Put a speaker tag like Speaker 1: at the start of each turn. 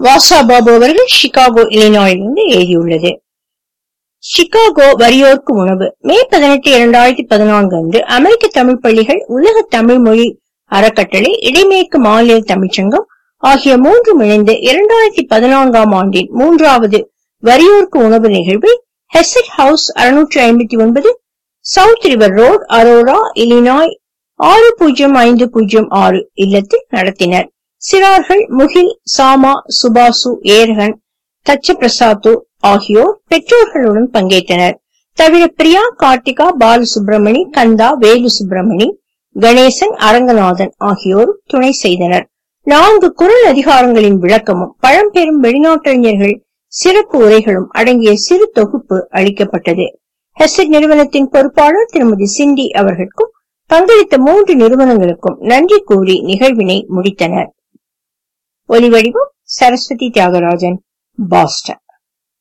Speaker 1: வாசா பாபு அவர்கள் சிகாகோ இலினாயிலிருந்து எழுதியுள்ளது சிகாகோ வறியோர்க்கு உணவு மே பதினெட்டு இரண்டாயிரத்தி பதினான்கு அன்று அமெரிக்க தமிழ் பள்ளிகள் உலக தமிழ் மொழி அறக்கட்டளை இடைமேற்கு மாநில தமிழ்ச்சங்கம் ஆகிய மூன்றும் இணைந்து இரண்டாயிரத்தி பதினான்காம் ஆண்டின் மூன்றாவது வறியோர்க்கு உணவு நிகழ்வை ஹெசட் ஹவுஸ் அறுநூற்றி ஐம்பத்தி ஒன்பது south river road Aurora Illinois ஆறு பூஜ்ஜியம் ஐந்து பூஜ்ஜியம் ஆறு இல்லத்தில் நடத்தினர் சிறார்கள் முகில் சாமா சுபாசு ஏர்கன் தச்ச பிரசாத்து ஆகியோர் பெற்றோர்களுடன் பங்கேற்றனர் தவிர பிரியா கார்த்திகா பாலசுப்ரமணி கந்தா வேலு சுப்பிரமணி கணேசன் அரங்கநாதன் ஆகியோரும் துணை செய்தனர் நான்கு குரல் அதிகாரங்களின் விளக்கமும் பழம்பெரும் வெளிநாட்டறிஞர்கள் சிறப்பு உரைகளும் அடங்கிய சிறு தொகுப்பு அளிக்கப்பட்டது ஹெசட் நிறுவனத்தின் பொறுப்பாளர் திருமதி சிண்டி அவர்களுக்கும் பங்களித்த மூன்று நிறுவனங்களுக்கும் நன்றி கூறி நிகழ்வினை முடித்தனர் ஒலிவடிவம் சரஸ்வதி தியாகராஜன் பாஸ்டன்